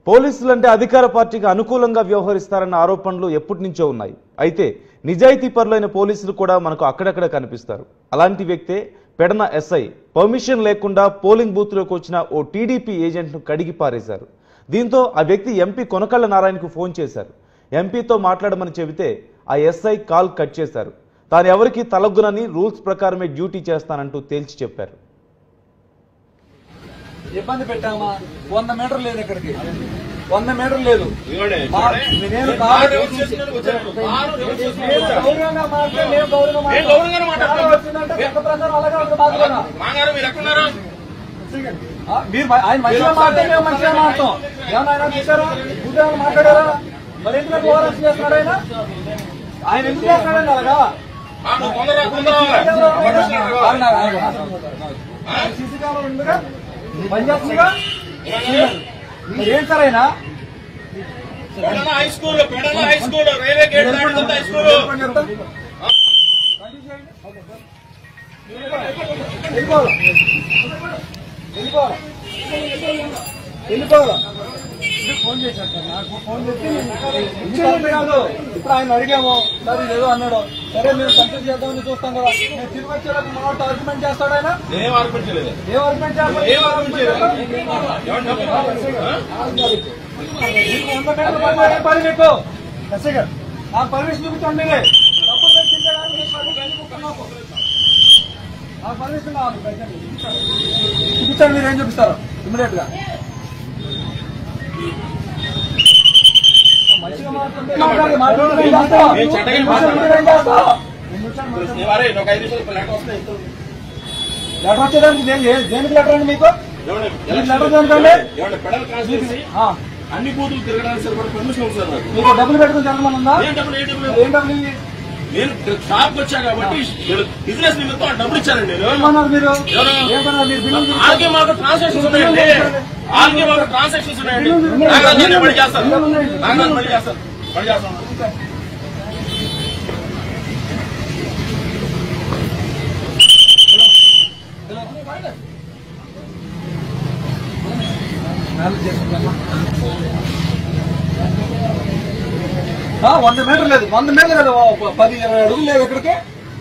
పోలీసులంటే అధికార పార్టీకి అనుకూలంగా వ్యవహరిస్తారన్న ఆరోపణలు ఎప్పటి నుంచో ఉన్నాయి అయితే నిజాయితీ పరులైన పోలీసులు కూడా మనకు అక్కడక్కడ కనిపిస్తారు అలాంటి వ్యక్తే పెడన ఎస్ఐ పర్మిషన్ లేకుండా పోలింగ్ బూత్లోకి వచ్చిన ఓ టీడీపీ ఏజెంట్ను కడిగి పారేశారు దీంతో ఆ వ్యక్తి ఎంపీ కొనకళ్ళ నారాయణకు ఫోన్ చేశారు ఎంపీతో మాట్లాడమని చెబితే ఆ ఎస్ఐ కాల్ కట్ చేశారు తాను ఎవరికి తలగ్గునని రూల్స్ ప్రకారమే డ్యూటీ చేస్తానంటూ తేల్చి చెప్పారు ఇబ్బంది పెట్టామా వంద మీటర్ లేదు ఇక్కడికి వంద మీటర్ లేదు మా- నేను కారు నేను గౌరవంగా మాట్లాడి, నేను గౌరవంగా నేను గౌరవంగానే మాట్లాడుతున్నా. కారు వచ్చిందంటే చట్ట ప్రకారం అలాగే ఉంటుంది మాకు కూడా. మాంగారు మీరు ఎక్కడున్నారు ఆ, మీరు మ- ఆయన మంచిగా మాట్లాడి మేము మంచిగా మాట్లాడతాం ఏమన్నా ఆయన చూసారా ఉద్యోగాలు మాట్లాడారా మరి ఎందుకు ఓవరాక్షన్ చేస్తున్నాడు ఆయన ఆయన ఎందుకు చేస్తున్నాడు అలాగా ఆ, నువ్వు తొందరగా తొందరగా సీసీ కెమెరా ఉందిగా పనిచేస్తుందిగా మరి ఏం సార్ ఆయన Pedala high school Pedala high school railway gate దాటుతుంది హై స్కూల్ వెళ్ళిపోవాలి వెళ్ళిపోవాలి వెళ్ళిపోవాలి ఫోన్ చేశాడు సార్ నాకు ఫోన్ చేసి ఇచ్చేయండి కాదు ఇప్పుడు ఆయన అడిగాము సరే ఏదో అన్నాడు సరే మేము కంప్లీట్ చేద్దామని చూస్తాం కదా మేము తిరిగి వచ్చేటప్పుడు మా వాడు ఆర్గ్యుమెంట్ చేస్తాడు ఆయన ఏం ఆర్పించలేదు ఏం ఆర్గ్యుమెంట్ చేస్తాడు ఏం ఆర్గ్యుమెంట్ చేయలేదు. మీకు వంద మీటర్ల పని ఏం పని మీకు ఎస్ఐ గారు నాకు పర్మిషన్ చూపించండి మీరే తప్పులు తెచ్చిందే కానీ మీకు పర్మిషన్ చూపించండి నాకు. నాకు పర్మిషన్ కావాలి చూపించండి మీరు ఏం చూపిస్తారు ఇమీడియట్ గా మంచిగా మాట్లాడండి. మాట్లాడండి, మాట్లాడండి, ఏం చేస్తావు? నేను చెడ్డగా ఏం మాట్లాడను. ఏం చేస్తావు? అరే ఒక ఐదు నిమిషాలు లెటర్ వస్తాయి లెటర్ వచ్చేదానికి దేని- ఏ- దేనికి లెటర్ అండి మీకు ఏమండి? మీకు లెటర్ దేనికండి ఏమండి పెడల కాన్స్టిట్యూన్సీ ఆ, అన్ని బూతులు తిరగడానికి సరిపడ పర్మిషన్ ఉంది సార్ నాకు మీకు డబ్బులు పెట్టుకుని జరగమని ఉందా ఏం డబ్బులు ఏ డబ్బులు ఏం డబ్బులు ఇవి? నేను షాప్ వచ్చా కాబట్టి బిజినెస్ నిమిత్తం ఆ డబ్బులు ఇచ్చానండి నేను ఏమన్నారు మీరు ఎవరు? ఏమన్నారు మీరు బిల్లు చూపించండి. ఆల్గే మాకు ట్రాన్సాక్షన్స్ ఉన్నాయండి ఆల్గే మాకు ట్రాన్సాక్షన్స్ ఉన్నాయండి నాగరాజు నేను పని చేస్తాను నాగరాజు పని చేస్తాను పని చేస్తాను ఆ, వంద మీటర్ లేదు వంద మీటర్ లేదు ఓ, ప- పది ఇరవై అడుగులు లేదు ఇక్కడికి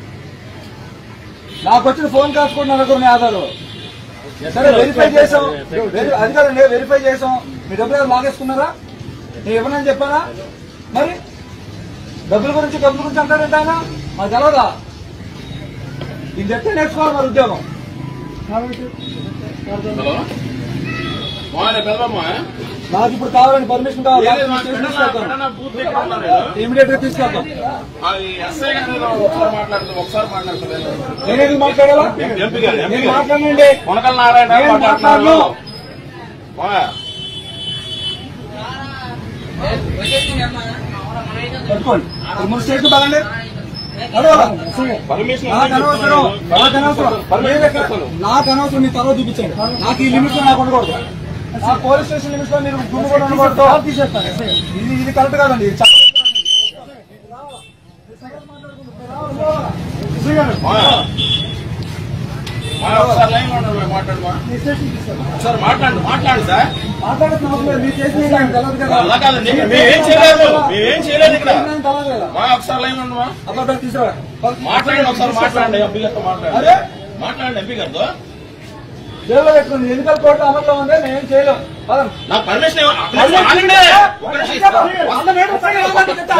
నాకు వచ్చిన ఫోన్ కాల్స్ కూడా నా దగ్గర ఉన్నాయి ఆధారు సరే వెరిఫై చేసాం వెరి- అది కాదండి వెరిఫై చేసాం మీ డబ్బులు ఏదో లాగేసుకున్నారా నేను ఇవ్వనని చెప్పానా మరి డబ్బుల గురించి డబ్బుల గురించి అంటారంటే ఆయన మాకు తెలవదా ఇది చెప్తే నేర్చుకోవాలి మరి ఉద్యోగం హలో మోహన్ పెద్దమ్మ నాకు ఇప్పుడు కావాలండి పర్మిషన్ కావాలి ఇమీడియట్ గా తీసుకెళ్తాం ఎస్ఐ గారు ఒకసారి మాట్లాడుతుంది ఒకసారి మాట్లాడుతుంది నేనేది మాట్లాడాలా ఎంపీ గారు ఎంపీ నేను గారు మాట్లాడండి కొనకల నారాయణ నేను మాట్లాడుతున్నారు మాట్లాడను. మోహన్, పట్టుకోండి మూడు స్టేషన్ పదండి అడగాలా? పర్మిషన్ నాకు అనవసరం నాకు అనవసరం మీరు ఎక్కడ- నాకు అనవసరం మీ తర్వాత చూపించండి నాకు ఈ లిమిట్ నాకు ఉండకూడదు ఆ పోలీస్ స్టేషన్ లిమిట్స్ లో మీరు గుండు కూడా ఉండకూడదు ఇది ఇది కరెక్ట్ కాదండి ఇది చట్టం. మోహన్, మోహన్, ఒకసారి లైన్ లో ఉండండి, మాట్లాడమా మీ స్టేషన్ తీసుకోండి. ఒకసారి మాట్లాడు మాట్లాడు సార్ మాట్లాడాల్సిన అవసరం లేదు. మీరు చేసిన ఇది నాకు తెలియదు కదా. అలా కాదండి మేమేం చేయలేదు మేమేం చేయలేదు ఇక్కడ నాకు తెలియదు కదా. మా ఒకసారి లైన్ ఉండమా అబద్ధాలు తీసుకురా. మాట్లాడండి ఒకసారి మాట్లాడండి ఎంపీ గారితో అరే! మాట్లాడండి మాట్లాడండి ఎంపీ గారితో జైల్లో పెట్టుకుంది ఎన్నికల కోర్టు అమల్లో ఉంది మేమేం చేయలేం పదండి. నాకు పర్మిషన్ ఇవ్వ- ఒక్క నిమిషం ఆగండి. ఒక్క నిమిషం ఇస్తా. వంద మీటర్లు పైన ఏమంటే చెప్తా.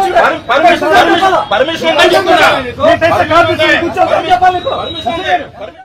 పర్మిషన్ పర్మిషన్ పర్మిషన్ ఉందని చెప్తున్నా కూర్చో, కూర్చో, చెప్పాలి నీకు. పర్మిషన్ ఉంది.